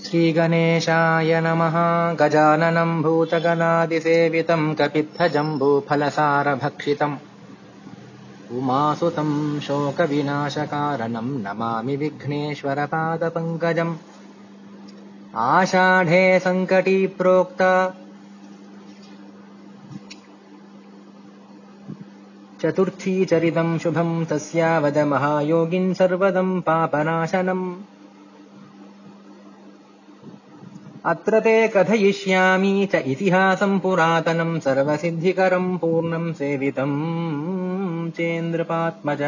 श्रीगणेशाय नमः गजाननम् भूतगणादिसेवितम् कपित्थजम्बूफलसारभक्षितम् उमासुतम् शोकविनाशकारणम् नमामि विघ्नेश्वरपादपङ्कजम् आषाढे सङ्कटी प्रोक्ता चतुर्थी चरितम् शुभम् तस्यावद महायोगिन् सर्वदम् पापनाशनम् अत्र ते कथयिष्यामि च इतिहासम् पुरातनम् सर्वसिद्धिकरम् पूर्णम् सेवितम् चेन्द्रपात्मज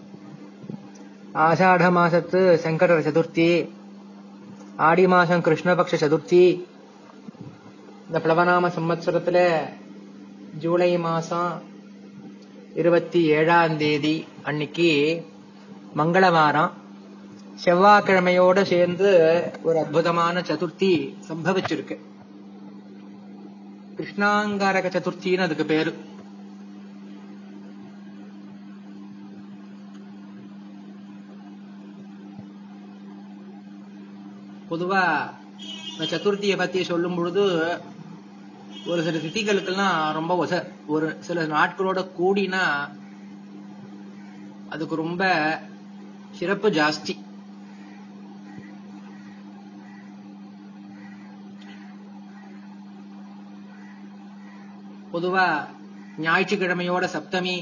ஆஷாட மாசத்து சங்கடர சதுர்த்தி ஆடி மாசம் கிருஷ்ணபக்ஷ சதுர்த்தி இந்த பிளவநாம சம்வத்சரத்துல ஜூலை மாசம் இருபத்தி ஏழாம் தேதி அன்னைக்கு மங்களவாரம் செவ்வாய்க்கிழமையோட சேர்ந்து ஒரு அற்புதமான சதுர்த்தி சம்பவிச்சிருக்கு கிருஷ்ணாங்காரக சதுர்த்தின்னு அதுக்கு பேரு பொதுவா இந்த சதுர்த்தியை பத்தி சொல்லும் பொழுது ஒரு சில திதிகளுக்கெல்லாம் ரொம்ப ஒச ஒரு சில நாட்களோட கூடினா அதுக்கு ரொம்ப சிறப்பு ஜாஸ்தி பொதுவா ஞாயிற்றுக்கிழமையோட சப்தமி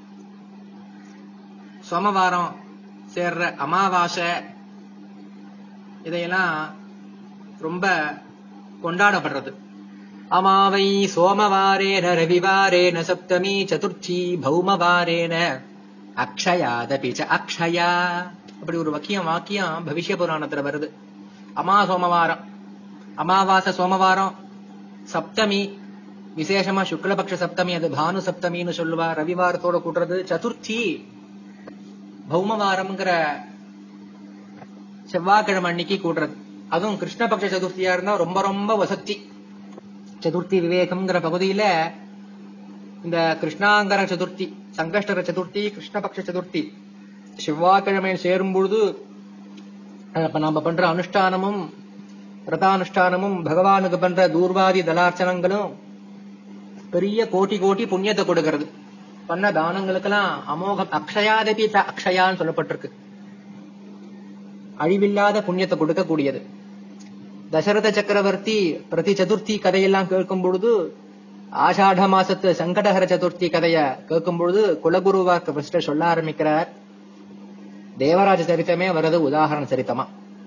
சோமவாரம் சேர்ற அமாவாசை இதையெல்லாம் ரொம்ப கொண்டாடப்படுறது அமாவை சோமவாரேன ரவிவாரேன சப்தமி சதுர்த்தி பௌமவாரேன அக்ஷயாதபி ச அக்ஷயா அப்படி ஒரு வாக்கியம் வாக்கியம் பவிஷ்ய புராணத்துல வருது அமா சோமவாரம் அமாவாசை சோமவாரம் சப்தமி விசேஷமா சுக்லபக்ஷ சப்தமி அது பானு சப்தமின்னு சொல்லுவா ரவிவாரத்தோட கூட்டுறது சதுர்த்தி பௌமவாரம்ங்கிற செவ்வாய்க்கிழமை அன்னைக்கு கூட்டுறது அதுவும் கிருஷ்ணபக்ஷ சதுர்த்தியா இருந்தா ரொம்ப ரொம்ப வசதி சதுர்த்தி விவேகம்ங்கிற பகுதியில இந்த கிருஷ்ணாங்கர சதுர்த்தி சங்கஷ்டர சதுர்த்தி கிருஷ்ணபக்ஷ சதுர்த்தி செவ்வாய்க்கிழமையில் சேரும் பொழுது அப்ப நம்ம பண்ற அனுஷ்டானமும் ரதானுஷ்டானமும் பகவானுக்கு பண்ற தூர்வாதி தலார்ச்சனங்களும் பெரிய கோட்டி கோட்டி புண்ணியத்தை கொடுக்கிறது பண்ண தானங்களுக்கெல்லாம் அமோகம் அக்ஷயாதபி அக்ஷயான்னு சொல்லப்பட்டிருக்கு அழிவில்லாத புண்ணியத்தை கொடுக்கக்கூடியது தசரத சக்கரவர்த்தி பிரதி சதுர்த்தி கதையெல்லாம் கேட்கும் பொழுது ஆஷாட மாசத்து சங்கடஹர சதுர்த்தி கதைய கேட்கும் பொழுது குலகுருவாக்கு ஃபர்ஸ்ட் சொல்ல ஆரம்பிக்கிறார் தேவராஜ சரித்தமே வரது உதாகரண சரித்தமா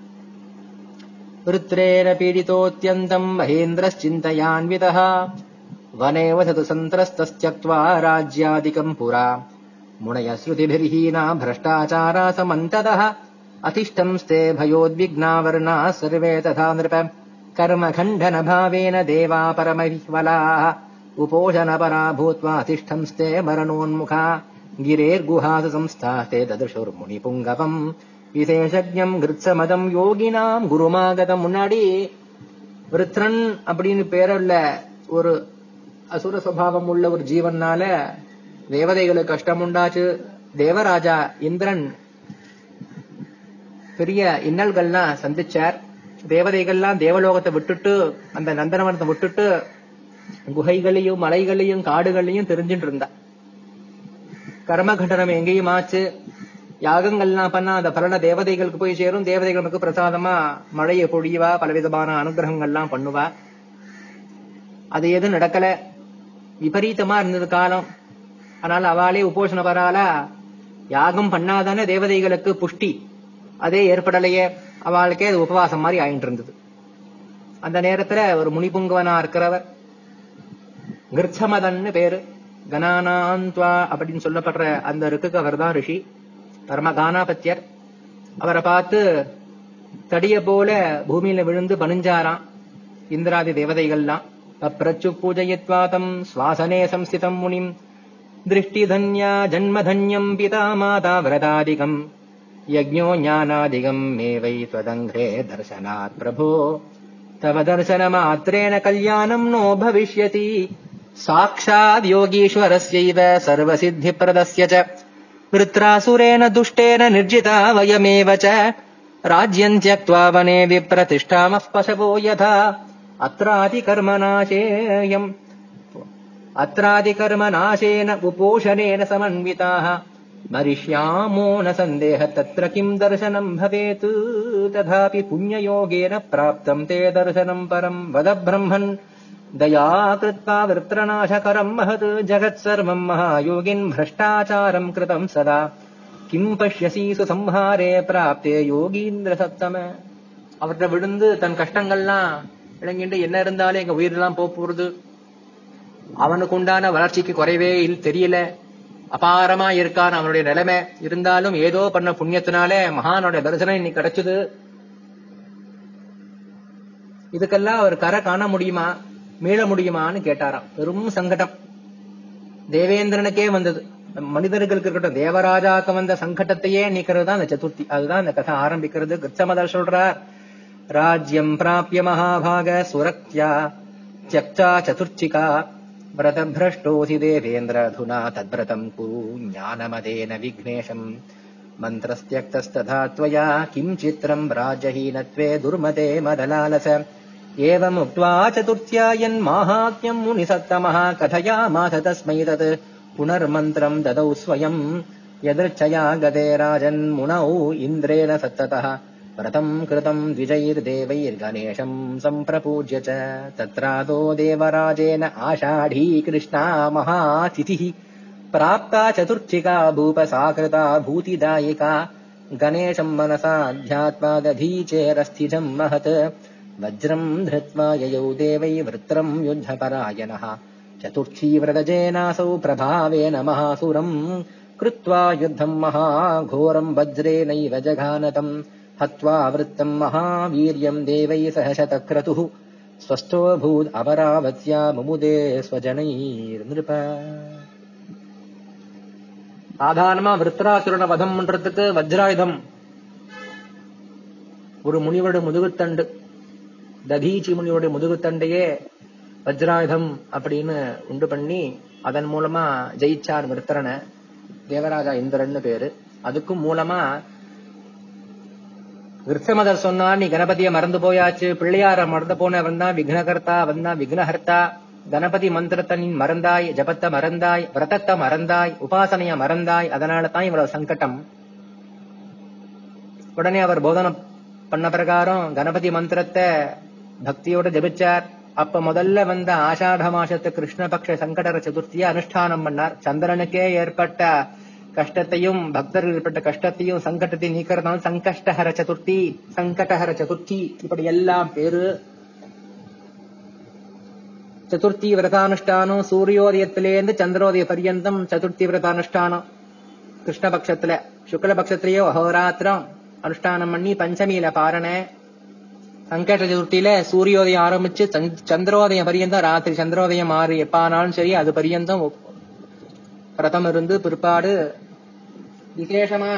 விருத்ரேன பீடிதோத்யந்தம் மகேந்திரச்சிந்தயான்விதः வனே வசது சந்திரஸ்தஸ்த்யக்த்வா ராஜ்யாதிகம் புரா முனய ஸ்ருதிபிர்ஹீனா भ्रष्टाचारा समन्ततः अतिष्ठंस्ते भयोद्विग्नावर्णाः सर्वे तथा नृप कर्मखण्डनभावेन देवा परमविह्वलाः उपोषणपरा भूत्वा अतिष्ठंस्ते मरणोन्मुखा गिरेर्गुहासु संस्थास्ते ददृशुर्मुनिपुङ्गवम् விசேஷஜம் கிருத்சமதம் யோகினாம் குருமாகதம் முன்னாடி விருத்ரன் அப்படின்னு பேருள்ள ஒரு அசுர சுவாவம் உள்ள ஒரு ஜீவனால தேவதைகளுக்கு கஷ்டம் உண்டாச்சு தேவராஜா இந்திரன் பெரிய இன்னல்கள்லாம் சந்திச்சார் தேவதைகள்லாம் தேவலோகத்தை விட்டுட்டு அந்த நந்தனவனத்தை விட்டுட்டு குகைகளையும் மலைகளையும் காடுகளையும் தெரிஞ்சுட்டு இருந்தா கர்மகண்டனம் எங்கேயும் ஆச்சு யாகங்கள்லாம் பண்ணா அந்த பலன தேவதைகளுக்கு போய் சேரும் தேவதைகளுக்கு பிரசாதமா மழையை பொழிவா பலவிதமான அனுகிரகங்கள்லாம் பண்ணுவா அது எதுவும் நடக்கல விபரீதமா இருந்தது காலம் ஆனால் அவளே உபோஷண பராலா யாகம் பண்ணாதானே தேவதைகளுக்கு புஷ்டி அதே ஏற்படலையே அவளுக்கே அது உபவாசம் மாதிரி ஆயிட்டு இருந்தது அந்த நேரத்துல ஒரு முனிபுங்கவனா இருக்கிறவர் கிருச்சமதன்னு பேரு கனானாந்த்வா அப்படின்னு சொல்லப்படுற அந்த ருக்கு அவர் தான் ரிஷி பரம கானாபத்தியர் அவரை பார்த்து தடிய போல பூமியில விழுந்து பணிஞ்சாராம் இந்திராதி தேவதைகள்லாம் அப்பிரச்சு பூஜயித்வாதம் சுவாசனே சம்ஸ்திதம் முனிம் திருஷ்டிதன்யா ஜன்மதன்யம் பிதா மாதா விரதாதிகம் यज्ञो ज्ञानादिगम् मे वै त्वदङ्घ्रे दर्शनात् प्रभो तव दर्शनमात्रेण कल्याणम् नो भविष्यति साक्षात् योगीश्वरस्यैव सर्वसिद्धिप्रदस्य च वृत्रासुरेण दुष्टेन निर्जिता वयमेव च राज्यम् त्यक्त्वा वने विप्रतिष्ठामः पशवो यथा अत्रादिकर्मनाशेयम् अत्रादिकर्मनाशेन उपोषणेन समन्विताः मरिष्यामो न सन्देह तत्र किम् दर्शनम् भवेत् तथापि पुण्ययोगेन प्राप्तम् ते दर्शनम् परम् वद ब्रह्मन् दया कृत्वा वृत्रनाशकरम् महत् जगत्सर्वम् महायोगिन् भ्रष्टाचारम् कृतम् सदा கிம் பஷ்யசி சுசம்ஹாரே பிராப்தே யோகீந்திர சப்தம அவர்கிட்ட விழுந்து தன் கஷ்டங்கள்லாம் விளங்கிட்டு என்ன இருந்தாலும் எங்க உயிரெல்லாம் போக போறது அவனுக்கு உண்டான வளர்ச்சிக்கு குறைவே இல் தெரியல அபாரமா இருக்கான் அவனுடைய நிலைமை இருந்தாலும் ஏதோ பண்ண புண்ணியத்தினாலே மகானோட தரிசனம் இன்னைக்கு கிடைச்சது இதுக்கெல்லாம் அவர் கரை காண முடியுமா மீள முடியுமான்னு கேட்டாராம் பெரும் சங்கடம் தேவேந்திரனுக்கே வந்தது மனிதர்களுக்கு இருக்கட்டும் தேவராஜாக்கு வந்த சங்கடத்தையே நீக்கிறது தான் அந்த சதுர்த்தி அதுதான் அந்த கதை ஆரம்பிக்கிறது கிருத்தமதர் சொல்றார் ராஜ்யம் பிராபிய மகாபாக சுரக்தியா தியக்தா சதுர்ச்சிகா व्रतभ्रष्टोऽसि देवेन्द्रधुना तद्व्रतम् कुरु ज्ञानमदेन विघ्नेशम् मन्त्रस्त्यक्तस्तथा त्वया किम् चित्रम् राजहीनत्वे दुर्मते मदलालस एवमुक्त्वा चतुर्थ्यायन्माहात्म्यम् मुनिसत्तमः कथयामाथ तस्मै तत् पुनर्मन्त्रम् ददौ स्वयम् यदृच्छया गते राजन्मुनौ इन्द्रेण सत्ततः व्रतम् कृतम् द्विजैर्देवैर्गणेशम् सम्प्रपूज्य च तत्रादो देवराजेन आषाढी कृष्णा महातिथिः प्राप्ता चतुर्थिका भूपसाकृता भूतिदायिका गणेशम् मनसा ध्यात्वा दधीचेरस्थिजम् महत् वज्रम् धृत्वा ययौ देवै वृत्रम् युद्धपरायणः चतुर्थी व्रतजेनासौ प्रभावेन महासुरम् कृत्वा युद्धम् महाघोरम् वज्रेणैव जघानतम् हत्वा वृत्तम् महावीर्यम् देवै सह शतक्रतुः स्वस्थोऽभूत् अपरावत्या मुमुदे स्वजनैर्नृप சாதாரணமா விருத்தராசுரனை வதம் பண்றதுக்கு வஜ்ராயுதம் ஒரு முனிவருடைய முதுகுத்தண்டு ததீச்சி முனிவருடைய முதுகுத்தண்டையே வஜ்ராயுதம் அப்படின்னு உண்டு பண்ணி அதன் மூலமா ஜெயிச்சார் விருத்தரனை தேவராஜா இந்திரன்னு பேரு அதுக்கும் மூலமா விருத்தமதர் சொன்னா நீ கணபதிய மறந்து போயாச்சு பிள்ளையார மறந்து போனவன் தான் விக்னகர்த்தா அவன் தான் விக்னஹர்த்தா கணபதி மந்திரத்தை நீ மறந்தாய் ஜபத்தை மறந்தாய் விரதத்தை மறந்தாய் உபாசனைய மறந்தாய் அதனால தான் இவ்வளவு சங்கடம் உடனே அவர் போதனம் பண்ண பிரகாரம் கணபதி மந்திரத்தை பக்தியோட ஜபிச்சார் அப்ப முதல்ல வந்த ஆஷாட மாசத்து கிருஷ்ணபக்ஷ சங்கடர சதுர்த்திய அனுஷ்டானம் பண்ணார் சந்திரனுக்கே ஏற்பட்ட கஷ்டத்தையும் பக்தர்கள் ஏற்பட்ட கஷ்டத்தையும் சங்கடத்தையும் நீக்கிறதால சங்கஷ்டஹர சதுர்த்தி சங்கடஹர சதுர்த்தி இப்படி எல்லாம் பேரு சதுர்த்தி விரதானுஷ்டானம் சூரியோதயத்திலேருந்து சந்திரோதய பர்யந்தம் சதுர்த்தி விரதானுஷ்டானம் கிருஷ்ணபக்ஷத்துல சுக்லபக்ஷத்திலேயோ அகோராத்திரம் அனுஷ்டானம் பண்ணி பஞ்சமியில பாரணை சங்கட சதுர்த்தியில சூரியோதயம் ஆரம்பிச்சு சந்திரோதயம் பரியந்தம் ராத்திரி சந்திரோதயம் ஆறு எப்பானாலும் சரி அது பரியந்தம் விரதம் இருந்து பிற்பாடு விசேஷமா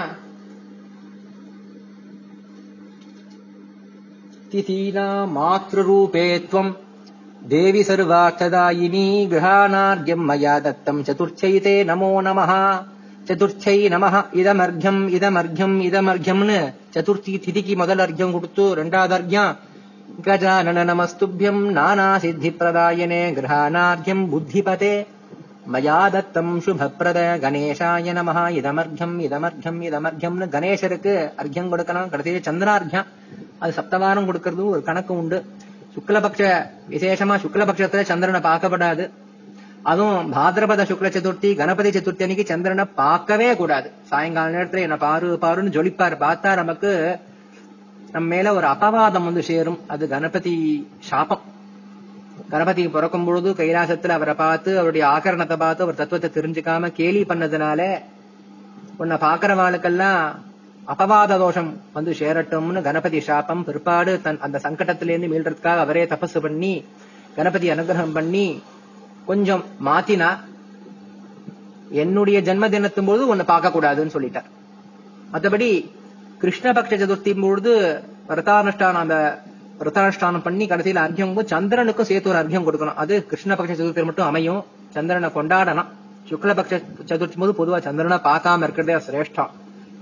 திதீனா மாத்ருரூபேத்வம் தேவி சர்வார்த்ததாயினி கிரகானார்கியம் மயா தத்தம் சதுர்ச்சைதே நமோ நமஹ சதுர்ச்சை நமஹ இதமர்க்யம் இதமர்க்யம் இதமர்க்யம்னு சதுர்த்தி திதிக்கு முதல் அர்க்யம் கொடுத்து ரெண்டாவது அர்க்யம் கஜானன நமஸ்துபியம் நானா சித்தி பிரதாயனே கிரகானார்கியம் புத்திபதே மயா தத்தம் சுபப்பிரத கணேசாய நமஹ இதமர்க்யம் இதமர்க்யம் இதமர்க்யம்னு கணேசருக்கு அர்க்யம் கொடுக்கணும் கடைசியில சந்திரார்க்யம் அது சப்தவாரம் கொடுக்கறது ஒரு கணக்கு உண்டு சுக்லபக்ஷ விசேஷமா சுக்லபக்ஷத்துல சந்திரனை பார்க்கப்படாது அதுவும் பாதிரபத சுக்ல சதுர்த்தி கணபதி சதுர்த்தி அன்னைக்கு சந்திரனை பார்க்கவே கூடாது சாயங்கால நேரத்துல என்ன பாரு பாருன்னு ஜொலிப்பாரு பார்த்தா நமக்கு நம்ம மேல ஒரு அபவாதம் வந்து சேரும் அது கணபதி சாபம் கணபதி பிறக்கும் பொழுது கைலாசத்துல அவரை பார்த்து அவருடைய ஆகரணத்தை பார்த்து அவர் தத்துவத்தை தெரிஞ்சுக்காம கேலி பண்ணதுனால உன்னை பாக்குறவாளுக்கெல்லாம் அபவாத தோஷம் வந்து சேரட்டும்னு கணபதி சாபம் பிற்பாடு தன் அந்த சங்கடத்திலேருந்து மீள்றதுக்காக அவரே தபசு பண்ணி கணபதி அனுகிரகம் பண்ணி கொஞ்சம் மாத்தினா என்னுடைய ஜென்ம தினத்தும் போது உன்னை பார்க்க கூடாதுன்னு சொல்லிட்டார் மற்றபடி கிருஷ்ணபக்ஷ சதுர்த்தி பொழுது விரதானுஷ்டானம் அந்த விரதானுஷ்டானம் பண்ணி கடைசியில அர்க்கியம் சந்திரனுக்கும் சேர்த்து ஒரு அர்க்கியம் கொடுக்கணும் அது கிருஷ்ணபக்ஷ சதுர்த்தி மட்டும் அமையும் சந்திரனை கொண்டாடணும் சுக்லபக்ஷ சதுர்த்தி போது பொதுவா சந்திரனை பார்க்காம இருக்கிறதே சிரேஷ்டம்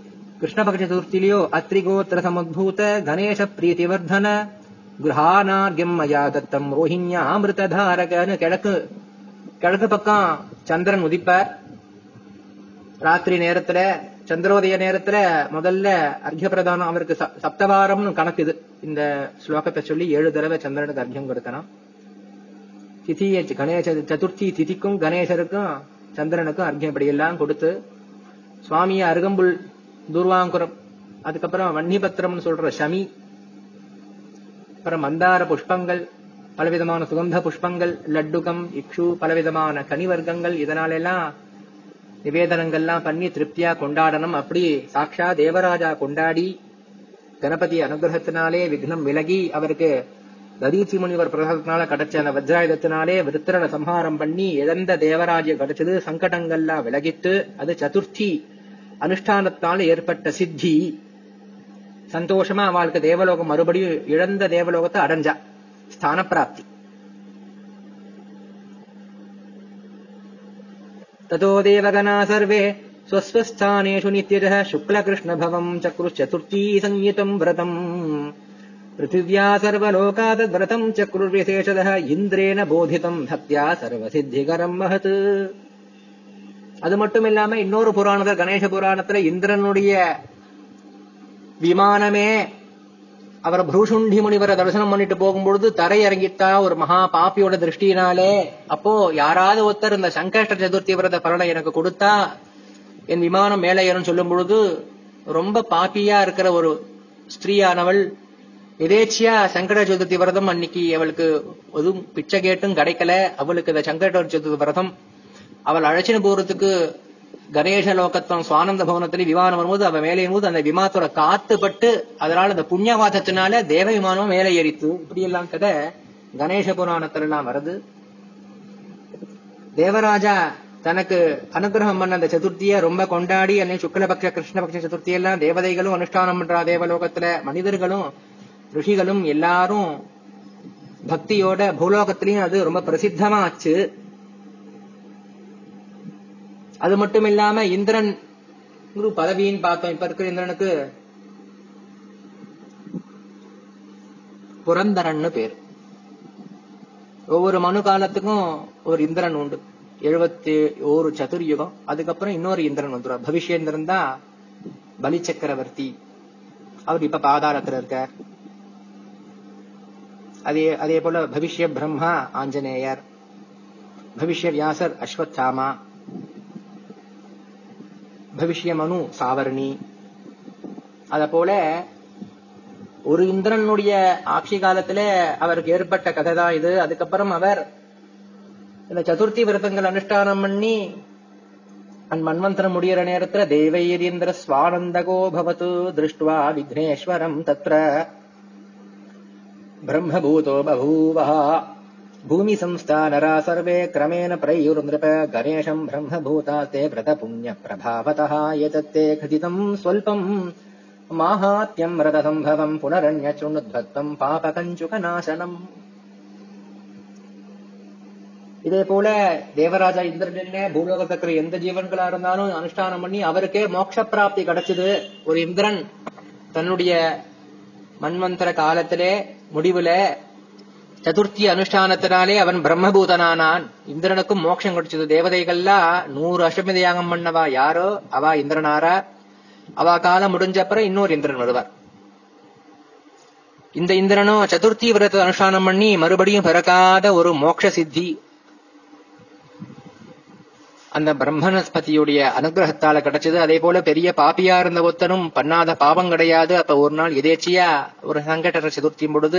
கிருஷ்ணபக்ஷ சதுர்த்தியிலையோ அத்ரிகோத்திர சமுத்பூத கணேச பிரீத்திவர்தன கிரகானார்கியம் மயா தத்தம் ரோஹிண்யா அமிர்ததாரகன்னு கிழக்கு கிழக்கு பக்கம் சந்திரன் உதிப்பார் ராத்திரி நேரத்துல சந்திரோதய நேரத்துல முதல்ல அர்க்ய பிரதானம் அவருக்கு ச- சப்தவாரம்னு கணக்கு இது இந்த ஸ்லோகத்தை சொல்லி ஏழு தடவை சந்திரனுக்கு அர்க்யம் கொடுக்கணும் திதி கணேச சதுர்த்தி திதிக்கும் கணேசருக்கும் சந்திரனுக்கும் அர்க்யம் இப்படி எல்லாம் கொடுத்து சுவாமிய அருகம்புல் தூர்வாங்குரம் அதுக்கப்புறம் வன்னிபத்திரம்னு சொல்ற ஷமி அப்புறம் மந்தார புஷ்பங்கள் பலவிதமான சுகந்த புஷ்பங்கள் லட்டுகம் இக்ஷு பலவிதமான கனிவர்க்கங்கள் இதனாலெல்லாம் நிவேதனங்கள்லாம் பண்ணி திருப்தியா கொண்டாடணும் அப்படி சாக்ஷா தேவராஜா கொண்டாடி கணபதி அனுகிரகத்தினாலே விக்னம் விலகி அவருக்கு ததீச்சி முனிவர் பிரசாதத்தினால கிடைச்ச அந்த வஜ்ராயுதத்தினாலே விருத்திரனை சம்ஹாரம் பண்ணி இழந்த தேவராஜ்யம் கிடைச்சது சங்கடங்கள்லாம் விலகிட்டு அது சதுர்த்தி அனுஷ்டானத்தால் ஏற்பட்ட சித்தி சந்தோஷமா அவளுக்கு தேவலோகம் மறுபடியும் இழந்த தேவலோகத்தை அடைஞ்சா ஸ்தான பிராப்தி ततो देवगणा सर्वे स्वस्वस्थानेषु नित्यतः शुक्लकृष्णभवम् चक्रुश्चतुर्थी संयुतम् व्रतम् पृथिव्या सर्वलोकातद्व्रतम् चक्रुर्विशेषतः इन्द्रेण போதிதம் भक्त्या சர்வசித்திகரம் மகத் அது மட்டும் இல்லாம இன்னொரு புராணத்துல கணேச புராணத்துல இந்திரனுடைய விமானமே அவர் புரூஷுண்டி முனிவரை தரிசனம் பண்ணிட்டு போகும்பொழுது தரை இறங்கிட்டா ஒரு மகா பாப்பியோட திருஷ்டியினாலே அப்போ யாராவது ஒருத்தர் இந்த சங்கஷ்ட சதுர்த்தி விரத பலனை எனக்கு கொடுத்தா என் விமானம் மேலே ஏறும் சொல்லும் பொழுது ரொம்ப பாப்பியா இருக்கிற ஒரு ஸ்திரீயானவள் எதேச்சியா சங்கட சதுர்த்தி விரதம் அன்னைக்கு அவளுக்கு எதுவும் பிச்சை கேட்டும் கிடைக்கல அவளுக்கு இந்த சங்கட சதுர்த்தி விரதம் அவள் அழைச்சின்னு போறதுக்கு கணேச லோகத்தம் சுவானந்த பவனத்துல விமானம் வரும்போது அவ மேலே போது அந்த விமானத்தோட காத்துப்பட்டு அதனால அந்த புண்ணியவாதத்தினால தேவ விமானம் மேலே ஏறித்து இப்படி எல்லாம் கதை கணேச புராணத்துல எல்லாம் வருது தேவராஜா தனக்கு அனுகிரகம் பண்ண அந்த சதுர்த்தியை ரொம்ப கொண்டாடி அன்னை சுக்லபக்ஷ கிருஷ்ணபக்ஷ சதுர்த்தி எல்லாம் தேவதைகளும் அனுஷ்டானம் பண்றா தேவலோகத்துல மனிதர்களும் ரிஷிகளும் எல்லாரும் பக்தியோட பூலோகத்திலையும் அது ரொம்ப பிரசித்தமா ஆச்சு அது மட்டும் இல்லாம இந்திரன் குரு பதவின்னு பார்த்தோம் இப்ப இருக்கிற இந்திரனுக்கு புரந்தரன்னு பேர் ஒவ்வொரு மனு காலத்துக்கும் ஒரு இந்திரன் உண்டு எழுபத்தி ஒரு சதுர்யுகம் அதுக்கப்புறம் இன்னொரு இந்திரன் வந்துடும் பவிஷ்யேந்திரன் தான் பலி சக்கரவர்த்தி அவர் இப்ப பாதாளத்துல இருக்கார் அதே அதே போல பவிஷ்ய பிரம்மா ஆஞ்சநேயர் பவிஷ்ய வியாசர் அஸ்வத்தாமா பவிஷ்ய மனு சாவர்ணி அத போல ஒரு இந்திரனுடைய ஆட்சி காலத்துல அவருக்கு ஏற்பட்ட கதை தான் இது அதுக்கப்புறம் அவர் இந்த சதுர்த்தி விரதங்கள் அனுஷ்டானம் பண்ணி அந் மன்வந்தரம் முடியிற நேரத்துல தேவையரீந்திர ஸ்வானந்தகோ பவத்து திருஷ்டுவா விக்னேஸ்வரம் தத்ர பிரம்மபூதோ பபூவः भूमि संस्था नरा सर्वे क्रमेण प्रयुर्नृप गणेशम् ब्रह्मभूतास्ते व्रतपुण्यप्रभावतः एतत्ते खचितम् स्वल्पम् माहात्म्यम् व्रतसम्भवम् पुनरन्यचृणुद्भक्तम् பாபகஞ்சுகநாசனம் இதே போல தேவராஜா இந்திரன் என்ன பூலோகத்துல இருக்கிற எந்த ஜீவன்களா இருந்தாலும் அனுஷ்டானம் பண்ணி அவருக்கே மோட்ச பிராப்தி கிடைச்சது ஒரு இந்திரன் தன்னுடைய மன்வந்தர காலத்திலே முடிவுல சதுர்த்தி அனுஷ்டானத்தினாலே அவன் பிரம்மபூதனானான் இந்திரனுக்கும் மோட்சம் கிடைச்சது தேவதைகள்லாம் நூறு அஷ்டமி யாகம் பண்ணவா யாரோ அவா இந்திரனாரா அவ காலம் முடிஞ்ச அப்புறம் இன்னொரு இந்திரன் வருவார் இந்த இந்திரனும் சதுர்த்தி விரத அனுஷ்டானம் பண்ணி மறுபடியும் பிறக்காத ஒரு மோட்ச சித்தி அந்த பிரம்மனஸ்பதியுடைய அனுகிரகத்தால கிடைச்சது அதே போல பெரிய பாப்பியா இருந்த ஒருத்தனும் பண்ணாத பாவம் கிடையாது அப்ப ஒரு நாள் எதேச்சியா ஒரு சங்கடர சதுர்த்தி பொழுது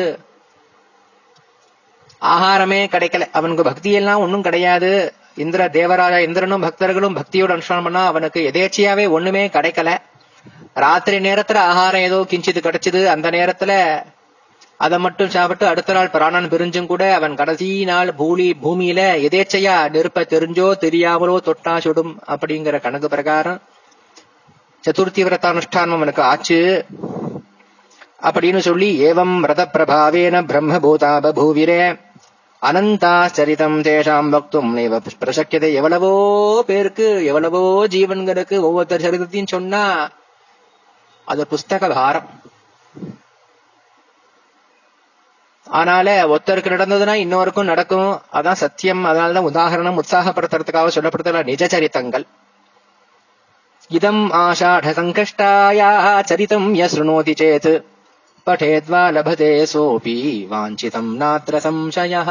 ஆகாரமே கிடைக்கல அவனுக்கு பக்தி எல்லாம் ஒண்ணும் கிடையாது இந்திர தேவராஜா இந்திரனும் பக்தர்களும் பக்தியோட அனுஷ்டானம் பண்ணா அவனுக்கு எதேச்சியாவே ஒண்ணுமே கிடைக்கல ராத்திரி நேரத்துல ஆகாரம் ஏதோ கிஞ்சிது கிடைச்சது அந்த நேரத்துல அதை மட்டும் சாப்பிட்டு அடுத்த நாள் பிராணன் பிரிஞ்சும் கூட அவன் கடைசி நாள் பூலி பூமியில எதேச்சையா நெருப்ப தெரிஞ்சோ தெரியாமலோ தொட்டா சுடும் அப்படிங்கிற கணக்கு பிரகாரம் சதுர்த்தி விரதானுஷ்டானம் அவனுக்கு ஆச்சு அப்படின்னு சொல்லி ஏவம் விரத பிரபாவேன பிரம்மபூதா பபூவிரே அனந்தாச்சரிதம் தேஷாம் பக்தும் நைவ பிரசக்கியதை எவ்வளவோ பேருக்கு எவ்வளவோ ஜீவன்களுக்கு ஒவ்வொருத்தர் சரிதத்தையும் சொன்னா அது புஸ்தக பாரம் ஆனால ஒருத்தருக்கு நடந்ததுன்னா இன்னொருக்கும் நடக்கும் அதான் சத்தியம் அதனாலதான் உதாகரணம் உற்சாகப்படுத்துறதுக்காக சொல்லப்படுறதுல நிஜ சரித்தங்கள் இதம் ஆஷாಢ சங்கஷ்டாயா சரிதம் ய शृणोति चेत् पठेद्वा लभते सोऽपि वाञ्छितम् नात्र संशयः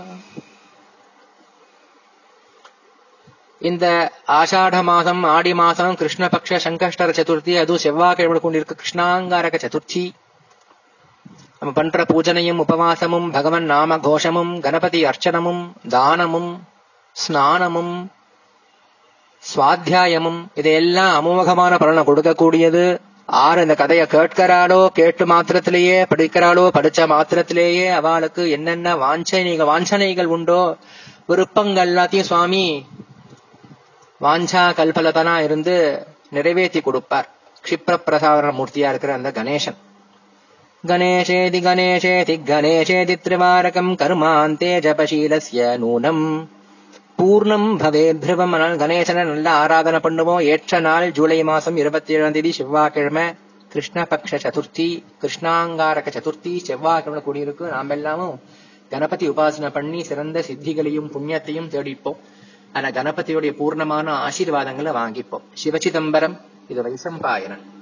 இந்த ஆஷாட மாதம் ஆடி மாதம் கிருஷ்ணபக்ஷ சங்கஷ்டர சதுர்த்தி அதுவும் செவ்வாய்க்கிழமை கொண்டிருக்க கிருஷ்ணாங்காரக சதுர்த்தி நம்ம பண்ற பூஜனையும் உபவாசமும் பகவன் நாம கோஷமும் கணபதி அர்ச்சனமும் தானமும் ஸ்நானமும் சுவாத்தியாயமும் இதையெல்லாம் அமோகமான பலனை கொடுக்கக்கூடியது ஆறு இந்த கதையை கேட்கிறாளோ கேட்டு மாத்திரத்திலேயே படிக்கிறாளோ படிச்ச மாத்திரத்திலேயே அவளுக்கு என்னென்ன வாஞ்சனைகள் வாஞ்சனைகள் உண்டோ விருப்பங்கள் எல்லாத்தையும் சுவாமி வாஞ்சா கல்பலதனா இருந்து நிறைவேற்றி கொடுப்பார் க்ஷிப்ர பிரசாரண மூர்த்தியா இருக்கிற அந்த கணேசன் கணேசேதி கணேசேதி கணேசேதி திரிவாரகம் கர்மாந்தே ஜபசீலஸ்ய நூனம் பூர்ணம் பவே திருவம் கணேசனை நல்லா ஆராதனை பண்ணுவோம் ஏற்ற நாள் ஜூலை மாசம் இருபத்தி ஏழாம் தேதி செவ்வாய்க்கிழமை கிருஷ்ணபக்ஷ சதுர்த்தி கிருஷ்ணாங்காரக சதுர்த்தி செவ்வாய்க்கிழமை கூடியிருக்கு நாம் எல்லாமும் கணபதி உபாசனை பண்ணி சிறந்த சித்திகளையும் புண்ணியத்தையும் தேடிப்போம் ஆனா கணபதியுடைய பூர்ணமான ஆசீர்வாதங்களை வாங்கிப்போம் சிவசிதம்பரம் இது வைசம்பாயனன்